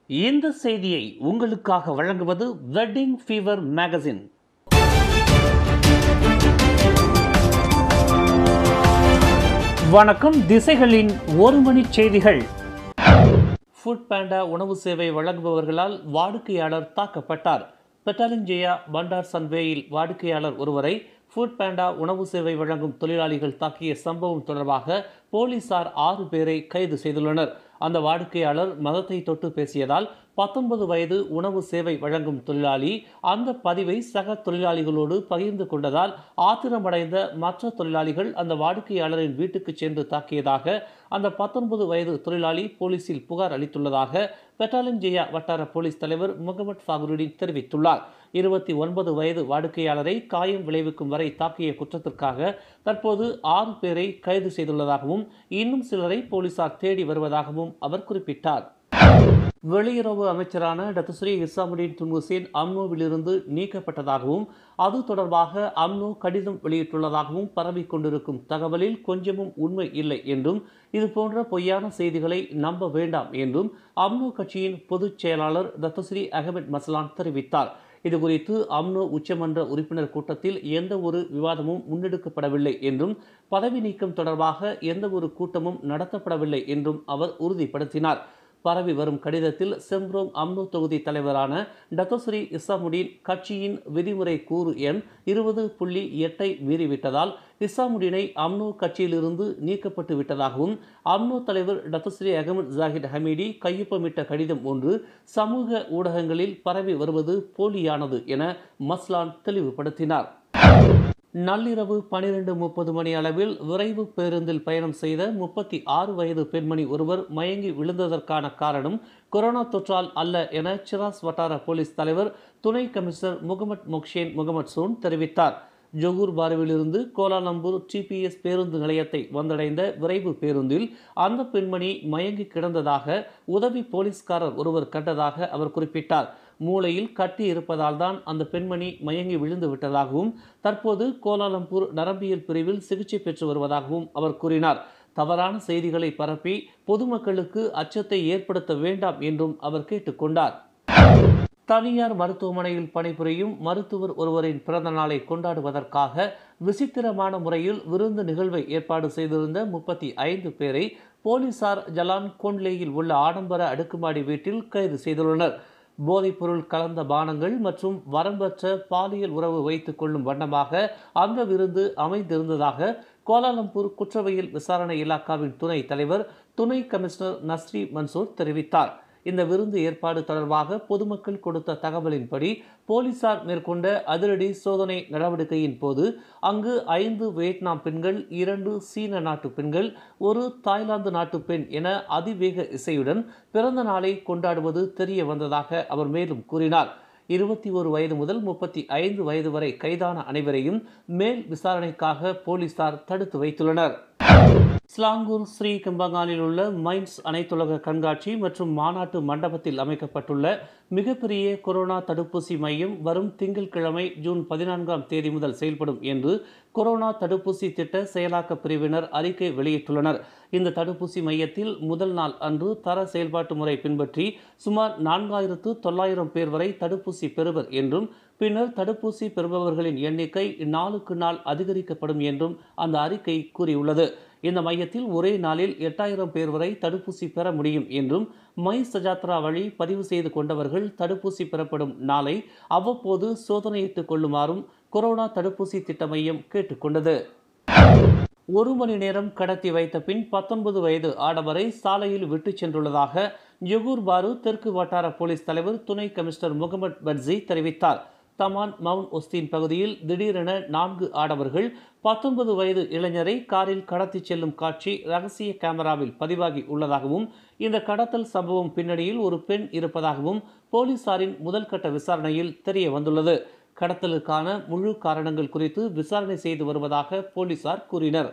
இந்த செய்தியை உங்களுக்காக வழங்குவது வெட்டிங் ஃபீவர் மேகசின் வணக்கம் திசைகளின் ஒரு மணி செய்திகள் ஃபுட் பேண்டா உணவு சேவை வழங்குபவர்களால் வாடிக்கையாளர் தாக்கப்பட்டார் பெட்டாலிஞ்சேயா பண்டார் சன்வேயில் வாடிக்கையாளர் ஒருவரை ஃபுட் பேண்டா உணவு சேவை வழங்கும் தொழிலாளிகள் தாக்கிய சம்பவம் தொடர்பாக போலீசார் ஆறு பேரை கைது செய்துள்ளனர் அந்த வாடிக்கையாளர் மதத்தை தொட்டு பேசியதால் பத்தொன்பது வயது உணவு சேவை வழங்கும் தொழிலாளி அந்த பதிவை சக தொழிலாளிகளோடு பகிர்ந்து கொண்டதால் ஆத்திரமடைந்த மற்ற தொழிலாளிகள் அந்த வாடிக்கையாளரின் வீட்டுக்கு சென்று தாக்கியதாக அந்த பத்தொன்பது வயது தொழிலாளி போலீசில் புகார் அளித்துள்ளதாக பெட்டாலின் ஜெயா வட்டார போலீஸ் தலைவர் முகமது ஃபாகுருடின் தெரிவித்துள்ளார் இருபத்தி ஒன்பது வயது வாடிக்கையாளரை காயம் விளைவிக்கும் வரை தாக்கிய குற்றத்திற்காக தற்போது ஆறு பேரை கைது செய்துள்ளதாகவும் இன்னும் சிலரை போலீசார் தேடி வருவதாகவும் அவர் குறிப்பிட்டார் வெளியுறவு அமைச்சரான டத்துஸ்ரீ இசாமுடீன் துன்முசேன் அம்னோவிலிருந்து நீக்கப்பட்டதாகவும் அது தொடர்பாக அம்னோ கடிதம் வெளியிட்டுள்ளதாகவும் பரவிக் கொண்டிருக்கும் தகவலில் கொஞ்சமும் உண்மை இல்லை என்றும் இது போன்ற பொய்யான செய்திகளை நம்ப வேண்டாம் என்றும் அம்னோ கட்சியின் பொதுச் செயலாளர் தத்துஸ்ரீ அகமது மசலான் தெரிவித்தார் இதுகுறித்து அம்னோ உச்சமன்ற உறுப்பினர் கூட்டத்தில் எந்த ஒரு விவாதமும் முன்னெடுக்கப்படவில்லை என்றும் பதவி நீக்கம் தொடர்பாக எந்த ஒரு கூட்டமும் நடத்தப்படவில்லை என்றும் அவர் உறுதிப்படுத்தினார் பரவி வரும் கடிதத்தில் செம்ப்ரோங் அம்னோ தொகுதி தலைவரான டத்தோஸ்ரீ இசாமுடீன் கட்சியின் விதிமுறை கூறு எண் இருபது புள்ளி எட்டை மீறிவிட்டதால் இசாமுடீனை அம்னோ கட்சியிலிருந்து நீக்கப்பட்டு விட்டதாகவும் அம்னோ தலைவர் டத்தோஸ்ரீ அகமது ஜாகிட் ஹமீடி கையொப்பமிட்ட கடிதம் ஒன்று சமூக ஊடகங்களில் பரவி வருவது போலியானது என மஸ்லான் தெளிவுபடுத்தினார் நள்ளிரவு பனிரெண்டு முப்பது மணி அளவில் விரைவு பேருந்தில் பயணம் செய்த முப்பத்தி ஆறு வயது பெண்மணி ஒருவர் மயங்கி விழுந்ததற்கான காரணம் கொரோனா தொற்றால் அல்ல என சிராஸ் வட்டார போலீஸ் தலைவர் துணை commissioner Mohamad Mokhsein Mohamad Soon தெரிவித்தார் ஜொகூர் பாருவிலிருந்து கோலாலம்பூர் டிபிஎஸ் பேருந்து நிலையத்தை வந்தடைந்த விரைவு பேருந்தில் அந்த பெண்மணி மயங்கி கிடந்ததாக உதவி போலீஸ்காரர் ஒருவர் கண்டதாக அவர் குறிப்பிட்டார் மூளையில் கட்டி இருப்பதால் தான் அந்த பெண்மணி மயங்கி விழுந்து விட்டதாகவும் தற்போது கோலாலம்பூர் நரம்பியல் பிரிவில் சிகிச்சை பெற்று வருவதாகவும் அவர் கூறினார் தவறான செய்திகளை பரப்பி பொதுமக்களுக்கு அச்சத்தை ஏற்படுத்த வேண்டாம் என்றும் அவர் கேட்டுக்கொண்டார் தனியார் மருத்துவமனையில் பணிபுரியும் மருத்துவர் ஒருவரின் பிறந்த நாளை கொண்டாடுவதற்காக விசித்திரமான முறையில் விருந்து நிகழ்வை ஏற்பாடு செய்திருந்த முப்பத்தி ஐந்து பேரை போலீசார் ஜலான் கொன்லேயில் உள்ள ஆடம்பர அடுக்குமாடி வீட்டில் கைது செய்துள்ளனர் போதைப்பொருள் கலந்த பானங்கள் மற்றும் வரம்பற்ற பாலியல் உறவு வைத்துக் கொள்ளும் வண்ணமாக அந்த விருந்து அமைந்திருந்ததாக கோலாலம்பூர் குற்றவியல் விசாரணை இலாக்காவின் துணை தலைவர் துணை கமிஷனர் நஸ்ரி மன்சூர் தெரிவித்தார் இந்த விருந்து ஏற்பாடு தொடர்பாக பொதுமக்கள் கொடுத்த தகவலின்படி போலீசார் மேற்கொண்ட அதிரடி சோதனை நடவடிக்கையின் போது அங்கு ஐந்து வியட்நாம் பெண்கள் இரண்டு சீன நாட்டு பெண்கள் ஒரு தாய்லாந்து நாட்டு பெண் என அதிவேக இசையுடன் பிறந்த நாளை கொண்டாடுவது தெரிய வந்ததாக அவர் மேலும் கூறினார் இருபத்தி ஒரு வயது முதல் முப்பத்தி ஐந்து வயது வரை கைதான அனைவரையும் மேல் விசாரணைக்காக போலீசார் தடுத்து வைத்துள்ளனர் ஸ்லாங்கூர் ஸ்ரீ கம்பங்காலில் உள்ள மைன்ஸ் அனைத்துலக கண்காட்சி மற்றும் மாநாட்டு மண்டபத்தில் அமைக்கப்பட்டுள்ள மிகப்பெரிய கொரோனா தடுப்பூசி மையம் வரும் திங்கட்கிழமை ஜூன் பதினான்காம் தேதி முதல் செயல்படும் என்று கொரோனா தடுப்பூசி திட்ட செயலாக்க பிரிவினர் அறிக்கை வெளியிட்டுள்ளனர் இந்த தடுப்பூசி மையத்தில் முதல் நாள் அன்று தர செயல்பாட்டு முறை பின்பற்றி சுமார் நான்காயிரத்து தொள்ளாயிரம் பேர் வரை தடுப்பூசி பெறுவர் என்றும் பின்னர் தடுப்பூசி பெறுபவர்களின் எண்ணிக்கை நாளுக்கு நாள் அதிகரிக்கப்படும் என்றும் அந்த அறிக்கை கூறியுள்ளது இந்த மையத்தில் ஒரே நாளில் எட்டாயிரம் பேர் வரை தடுப்பூசி பெற முடியும் என்றும் மை சஜாத்ரா வழி பதிவு செய்து கொண்டவர்கள் தடுப்பூசி பெறப்படும் நாளை அவ்வப்போது சோதனையிட்டுக் கொள்ளுமாறும் கொரோனா தடுப்பூசி திட்ட மையம் கேட்டுக்கொண்டது ஒரு மணி நேரம் கடத்தி வைத்த பின் பத்தொன்பது வயது ஆடவரை சாலையில் விட்டுச் சென்றுள்ளதாக யகூர் பாரு தெற்கு வட்டார போலீஸ் தலைவர் துணை கமிஷனர் முகமது பட்ஜி தெரிவித்தார் தமான் மவுண்ட் ஒஸ்தீன் பகுதியில் திடீரென நான்கு ஆடவர்கள் பத்தொன்பது வயது இளைஞரை காரில் கடத்திச் செல்லும் காட்சி ரகசிய கேமராவில் பதிவாகி உள்ளதாகவும் இந்த கடத்தல் சம்பவம் பின்னணியில் ஒரு பெண் இருப்பதாகவும் போலீசாரின் முதல் கட்ட விசாரணையில் தெரிய வந்துள்ளது கடத்தலுக்கான முழு காரணங்கள் குறித்து விசாரணை செய்து வருவதாக போலீசார் கூறினர்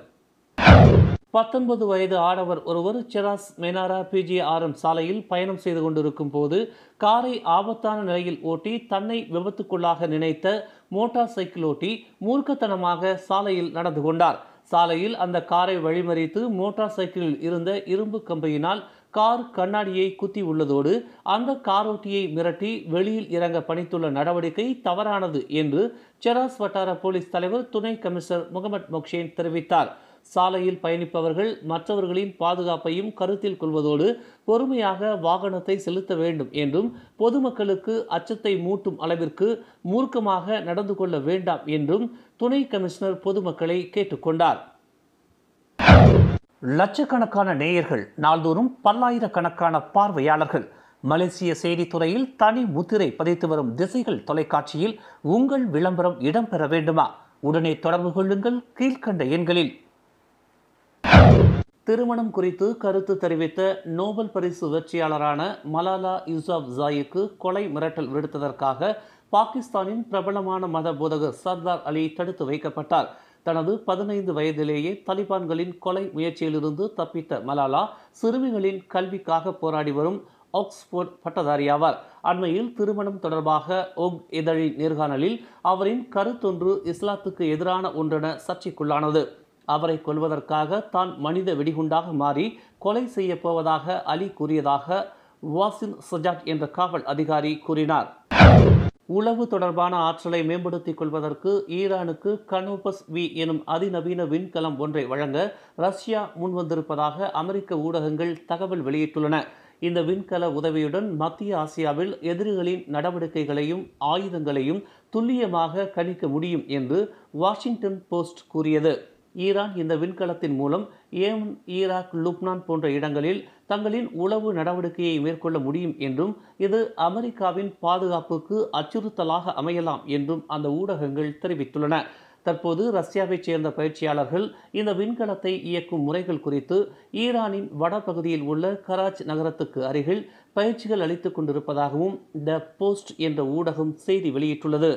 பத்தொன்பது வயது ஆடவர் ஒருவர் செராஸ் மெனாரா பிஜிஆர்எம் சாலையில் பயணம் செய்து கொண்டிருக்கும் போது காரை ஆபத்தான நிலையில் ஓட்டி தன்னை விபத்துக்குள்ளாக நினைத்த மோட்டார் சைக்கிள் ஓட்டி மூர்க்கத்தனமாக சாலையில் நடந்து கொண்டார் சாலையில் அந்த காரை வழிமறித்து மோட்டார் சைக்கிளில் இருந்த இரும்பு கம்பியினால் கார் கண்ணாடியை குத்தி உள்ளதோடு அந்த காரோட்டியை மிரட்டி வெளியில் இறங்க பணித்துள்ள நடவடிக்கை தவறானது என்று செராஸ் வட்டார போலீஸ் தலைவர் துணை கமிஷனர் முகமது மொக்ஷேன் தெரிவித்தார் சாலையில் பயணிப்பவர்கள் மற்றவர்களின் பாதுகாப்பையும் கருத்தில் கொள்வதோடு பொறுமையாக வாகனத்தை செலுத்த வேண்டும் என்றும் பொதுமக்களுக்கு அச்சத்தை மூட்டும் அளவிற்கு மூர்க்கமாக நடந்து கொள்ள வேண்டாம் என்றும் துணை கமிஷனர் பொதுமக்களை கேட்டுக்கொண்டார் லட்சக்கணக்கான நேயர்கள் நாள்தோறும் பல்லாயிரக்கணக்கான பார்வையாளர்கள் மலேசிய செய்தித்துறையில் தனி முத்திரை பதித்து வரும் திசைகள் தொலைக்காட்சியில் உங்கள் விளம்பரம் இடம்பெற வேண்டுமா உடனே தொடர்பு கொள்ளுங்கள் கீழ்கண்ட எண்களில் திருமணம் குறித்து கருத்து தெரிவித்த நோபல் பரிசு வெற்றியாளரான மலாலா யூசப் ஜாயிக்கு கொலை மிரட்டல் விடுத்ததற்காக பாகிஸ்தானின் பிரபலமான மத போதகர் சர்தார் அலி தடுத்து வைக்கப்பட்டார் தனது பதினைந்து வயதிலேயே தலிபான்களின் கொலை முயற்சியிலிருந்து தப்பித்த மலாலா சிறுமிகளின் கல்விக்காக போராடி வரும் ஆக்ஸ்போர்ட் பட்டதாரியாவார் அண்மையில் திருமணம் தொடர்பாக ஒக் இதழின் நேர்காணலில் அவரின் கருத்தொன்று இஸ்லாத்துக்கு எதிரான ஒன்றென சர்ச்சைக்குள்ளானது அவரை கொல்வதற்காக தான் மனித வெடிகுண்டாக மாறி கொலை செய்ய போவதாக அலி கூறியதாக வாசின் சஜாக் என்ற காவல் அதிகாரி கூறினார் உளவு தொடர்பான ஆற்றலை மேம்படுத்திக் கொள்வதற்கு ஈரானுக்கு கனோபஸ் வி எனும் அதிநவீன விண்கலம் ஒன்றை வழங்க ரஷ்யா முன்வந்திருப்பதாக அமெரிக்க ஊடகங்கள் தகவல் வெளியிட்டுள்ளன இந்த விண்கல உதவியுடன் மத்திய ஆசியாவில் எதிரிகளின் நடவடிக்கைகளையும் ஆயுதங்களையும் துல்லியமாக கணிக்க முடியும் என்று வாஷிங்டன் போஸ்ட் கூறியது ஈரான் இந்த விண்கலத்தின் மூலம் ஏமன் ஈராக் லுப்னான் போன்ற இடங்களில் தங்களின் உளவு நடவடிக்கையை மேற்கொள்ள முடியும் என்றும் இது அமெரிக்காவின் பாதுகாப்புக்கு அச்சுறுத்தலாக அமையலாம் என்றும் அந்த ஊடகங்கள் தெரிவித்துள்ளன தற்போது ரஷ்யாவைச் சேர்ந்த பயிற்சியாளர்கள் இந்த விண்கலத்தை இயக்கும் முறைகள் குறித்து ஈரானின் வடபகுதியில் உள்ள கராச் நகரத்துக்கு அருகில் பயிற்சிகள் அளித்துக் கொண்டிருப்பதாகவும் த போஸ்ட் என்ற ஊடகம் செய்தி வெளியிட்டுள்ளது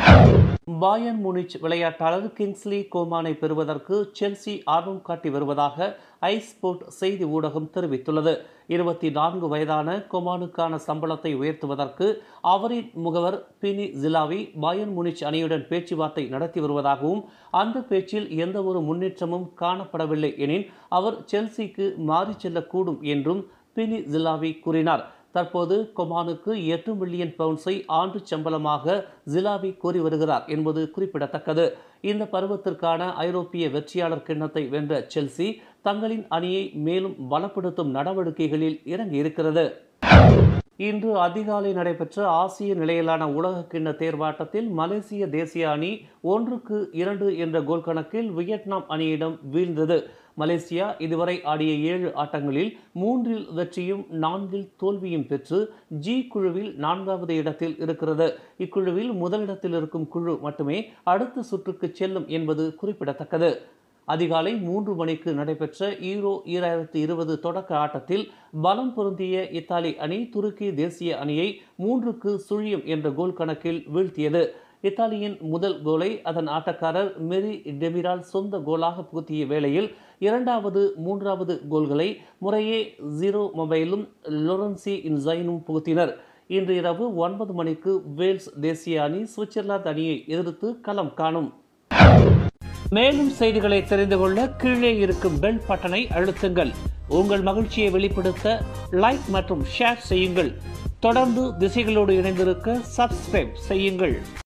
பாயன் முனிச் விளையாட்டாளர் கிங்ஸ்லி கோமானை பெறுவதற்கு செல்சி ஆர்வம் காட்டி வருவதாக ஐஸ்போர்ட் செய்தி ஊடகம் தெரிவித்துள்ளது இருபத்தி நான்கு வயதான கொமானுக்கான சம்பளத்தை உயர்த்துவதற்கு அவரின் முகவர் பினி ஜிலாவி பாயன் முனிச் அணியுடன் பேச்சுவார்த்தை நடத்தி வருவதாகவும் அந்த பேச்சில் எந்த ஒரு முன்னேற்றமும் காணப்படவில்லை எனின் அவர் செல்சிக்கு மாறிச் செல்லக்கூடும் என்றும் பினி ஜிலாவி கூறினார் தற்போது கொமானுக்கு எட்டு மில்லியன் பவுண்ட்ஸை ஆண்டு சம்பளமாக ஜிலாவி கோரி வருகிறார் என்பது குறிப்பிடத்தக்கது இந்த பருவத்திற்கான ஐரோப்பிய வெற்றியாளர் கிண்ணத்தை வென்ற செல்சி தங்களின் அணியை மேலும் பலப்படுத்தும் நடவடிக்கைகளில் இறங்கியிருக்கிறது இன்று அதிகாலை நடைபெற்ற ஆசிய நிலையிலான உலக கிண்ண தேர்வாட்டத்தில் மலேசிய தேசிய அணி ஒன்றுக்கு இரண்டு என்ற கோல் கணக்கில் வியட்நாம் அணியிடம் வீழ்ந்தது மலேசியா இதுவரை ஆடிய ஏழு ஆட்டங்களில் மூன்றில் வெற்றியும் நான்கில் தோல்வியும் பெற்று ஜி குழுவில் நான்காவது இடத்தில் இருக்கிறது இக்குழுவில் முதலிடத்தில் இருக்கும் குழு மட்டுமே அடுத்த சுற்றுக்கு செல்லும் என்பது குறிப்பிடத்தக்கது அதிகாலை மூன்று மணிக்கு நடைபெற்ற ஈரோ ஈராயிரத்தி இருபது தொடக்க ஆட்டத்தில் பலம் பொருந்திய இத்தாலி அணி துருக்கி தேசிய அணியை மூன்றுக்கு சுழியம் என்ற கோல் கணக்கில் வீழ்த்தியது இத்தாலியின் முதல் கோலை அதன் ஆட்டக்காரர் மெரி டெமிரால் சொந்த கோலாக புகுத்திய வேளையில் இரண்டாவது மூன்றாவது கோல்களை முறையே ஜீரோ மொபைலும் லொரன்சி இன்சைனும் புகுத்தினர் இன்று இரவு ஒன்பது மணிக்கு வேல்ஸ் தேசிய அணி சுவிட்சர்லாந்து அணியை எதிர்த்து களம் காணும் மேலும் செய்திகளை தெரிந்து கொள்ள கீழே இருக்கும் பெல் பட்டனை அழுத்துங்கள் உங்கள் மகிழ்ச்சியை வெளிப்படுத்த லைக் மற்றும் ஷேர் செய்யுங்கள் தொடர்ந்து திசைகளோடு இணைந்திருக்க சப்ஸ்கிரைப் செய்யுங்கள்